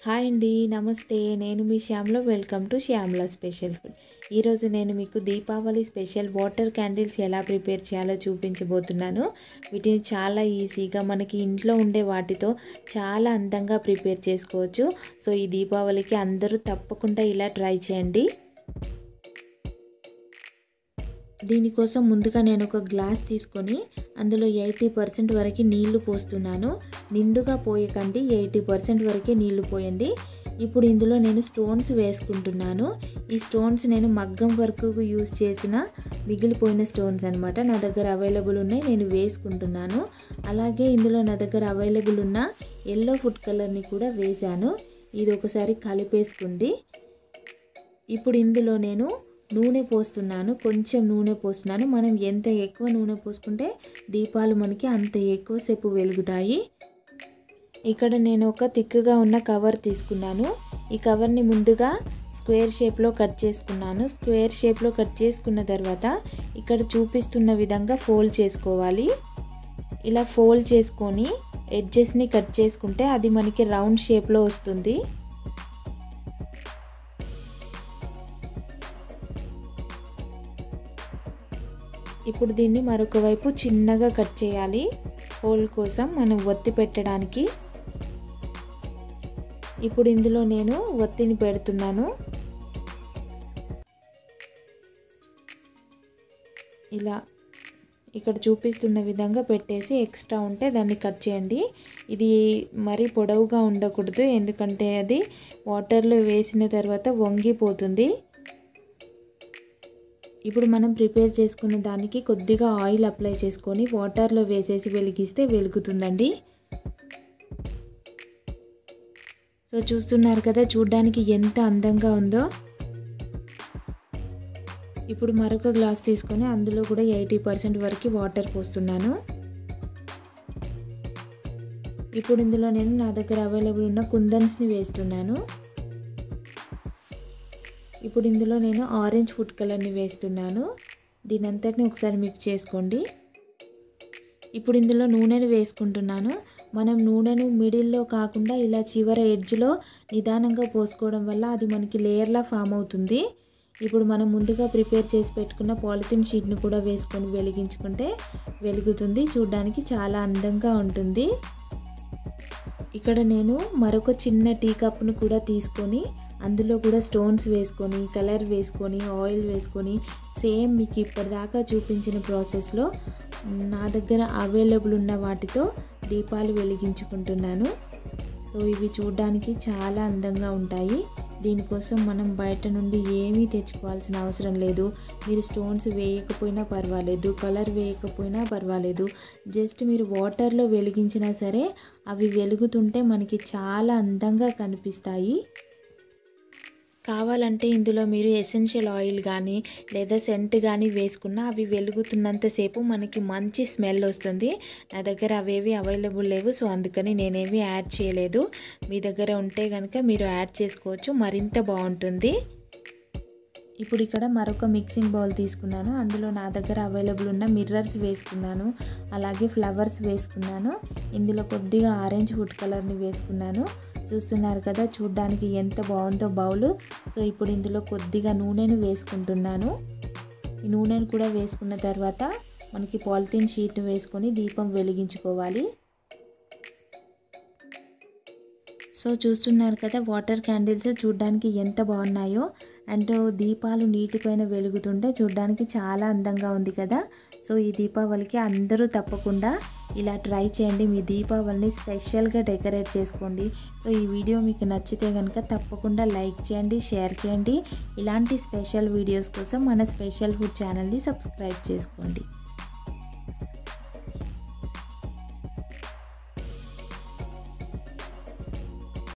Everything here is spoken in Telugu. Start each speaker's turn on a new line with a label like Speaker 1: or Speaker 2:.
Speaker 1: హాయ్ అండి నమస్తే నేను మీ శ్యామ్లో welcome to Shyamala special food ఈరోజు నేను మీకు దీపావళి స్పెషల్ వాటర్ క్యాండిల్స్ ఎలా ప్రిపేర్ చేయాలో చూపించబోతున్నాను వీటిని చాలా ఈజీగా మనకి ఇంట్లో ఉండే వాటితో చాలా అందంగా ప్రిపేర్ చేసుకోవచ్చు సో ఈ దీపావళికి అందరూ తప్పకుండా ఇలా ట్రై చేయండి దీనికోసం ముందుగా నేను ఒక గ్లాస్ తీసుకొని అందులో ఎయిటీ పర్సెంట్ వరకు నీళ్లు పోస్తున్నాను నిండుగా పోయకండి ఎయిటీ పర్సెంట్ వరకే నీళ్లు పోయండి ఇప్పుడు ఇందులో నేను స్టోన్స్ వేసుకుంటున్నాను ఈ స్టోన్స్ నేను మగ్గం వర్క్కు యూజ్ చేసిన మిగిలిపోయిన స్టోన్స్ అనమాట నా దగ్గర అవైలబుల్ ఉన్నాయి నేను వేసుకుంటున్నాను అలాగే ఇందులో నా దగ్గర అవైలబుల్ ఉన్న ఎల్లో ఫుడ్ కలర్ని కూడా వేశాను ఇది ఒకసారి కలిపేసుకుంది ఇప్పుడు ఇందులో నేను నూనె పోస్తున్నాను కొంచెం నూనె పోస్తున్నాను మనం ఎంత ఎక్కువ నూనె పోసుకుంటే దీపాలు మనకి అంత ఎక్కువసేపు వెలుగుతాయి ఇక్కడ నేను ఒక తిక్కుగా ఉన్న కవర్ తీసుకున్నాను ఈ కవర్ని ముందుగా స్క్వేర్ షేప్లో కట్ చేసుకున్నాను స్క్వేర్ షేప్లో కట్ చేసుకున్న తర్వాత ఇక్కడ చూపిస్తున్న విధంగా ఫోల్డ్ చేసుకోవాలి ఇలా ఫోల్డ్ చేసుకొని ఎడ్జెస్ని కట్ చేసుకుంటే అది మనకి రౌండ్ షేప్లో వస్తుంది ఇప్పుడు దీన్ని మరొక వైపు చిన్నగా కట్ చేయాలి హోల్ కోసం మనం ఒత్తి పెట్టడానికి ఇప్పుడు ఇందులో నేను ఒత్తిని పెడుతున్నాను ఇలా ఇక్కడ చూపిస్తున్న విధంగా పెట్టేసి ఎక్స్ట్రా ఉంటే దాన్ని కట్ చేయండి ఇది మరీ పొడవుగా ఉండకూడదు ఎందుకంటే అది వాటర్లో వేసిన తర్వాత వంగిపోతుంది ఇప్పుడు మనం ప్రిపేర్ చేసుకున్న దానికి కొద్దిగా ఆయిల్ అప్లై చేసుకొని వాటర్లో వేసేసి వెలిగిస్తే వెలుగుతుందండి సో చూస్తున్నారు కదా చూడ్డానికి ఎంత అందంగా ఉందో ఇప్పుడు మరొక గ్లాస్ తీసుకొని అందులో కూడా ఎయిటీ పర్సెంట్ వరకు వాటర్ పోస్తున్నాను ఇప్పుడు ఇందులో నేను నా దగ్గర అవైలబుల్ ఉన్న కుందన్స్ని వేస్తున్నాను ఇప్పుడు ఇందులో నేను ఆరెంజ్ ఫుడ్ కలర్ని వేస్తున్నాను దీని అంతటిని ఒకసారి మిక్స్ చేసుకోండి ఇప్పుడు ఇందులో నూనెను వేసుకుంటున్నాను మనం నూనెను మిడిల్లో కాకుండా ఇలా చివర ఎడ్జ్లో నిదానంగా పోసుకోవడం వల్ల అది మనకి లేయర్లా ఫామ్ అవుతుంది ఇప్పుడు మనం ముందుగా ప్రిపేర్ చేసి పెట్టుకున్న పాలిథిన్ షీట్ని కూడా వేసుకొని వెలిగించుకుంటే వెలుగుతుంది చూడ్డానికి చాలా అందంగా ఉంటుంది ఇక్కడ నేను మరొక చిన్న టీ కప్ను కూడా తీసుకొని అందులో కూడా స్టోన్స్ వేసుకొని కలర్ వేసుకొని ఆయిల్ వేసుకొని సేమ్ మీకు ఇప్పటిదాకా చూపించిన ప్రాసెస్లో నా దగ్గర అవైలబుల్ ఉన్న వాటితో దీపాలు వెలిగించుకుంటున్నాను సో ఇవి చూడడానికి చాలా అందంగా ఉంటాయి దీనికోసం మనం బయట నుండి ఏమీ తెచ్చుకోవాల్సిన అవసరం లేదు మీరు స్టోన్స్ వేయకపోయినా పర్వాలేదు కలర్ వేయకపోయినా పర్వాలేదు జస్ట్ మీరు వాటర్లో వెలిగించినా సరే అవి వెలుగుతుంటే మనకి చాలా అందంగా కనిపిస్తాయి కావాలంటే ఇందులో మీరు ఎసెన్షియల్ ఆయిల్ కానీ లేదా సెంట్ కానీ వేసుకున్నా అవి వెలుగుతున్నంతసేపు మనకి మంచి స్మెల్ వస్తుంది నా దగ్గర అవేవి అవైలబుల్ లేవు సో అందుకని నేనేవి యాడ్ చేయలేదు మీ దగ్గర ఉంటే కనుక మీరు యాడ్ చేసుకోవచ్చు మరింత బాగుంటుంది ఇప్పుడు ఇక్కడ మరొక మిక్సింగ్ బౌల్ తీసుకున్నాను అందులో నా దగ్గర అవైలబుల్ ఉన్న మిర్రర్స్ వేసుకున్నాను అలాగే ఫ్లవర్స్ వేసుకున్నాను ఇందులో కొద్దిగా ఆరెంజ్ ఫుడ్ కలర్ని వేసుకున్నాను చూస్తున్నారు కదా చూడ్డానికి ఎంత బాగుందో బౌల్ సో ఇప్పుడు ఇందులో కొద్దిగా నూనెను వేసుకుంటున్నాను ఈ నూనెను కూడా వేసుకున్న తర్వాత మనకి పాలిథిన్ షీట్ను వేసుకొని దీపం వెలిగించుకోవాలి సో చూస్తున్నారు కదా వాటర్ క్యాండిల్స్ చూడ్డానికి ఎంత బాగున్నాయో అండ్ దీపాలు నీటిపైన వెలుగుతుంటే చూడ్డానికి చాలా అందంగా ఉంది కదా సో ఈ దీపావళికి అందరూ తప్పకుండా ఇలా ట్రై చేయండి మీ దీపావళిని స్పెషల్గా డెకరేట్ చేసుకోండి సో ఈ వీడియో మీకు నచ్చితే కనుక తప్పకుండా లైక్ చేయండి షేర్ చేయండి ఇలాంటి స్పెషల్ వీడియోస్ కోసం మన స్పెషల్ ఫుడ్ ఛానల్ని సబ్స్క్రైబ్ చేసుకోండి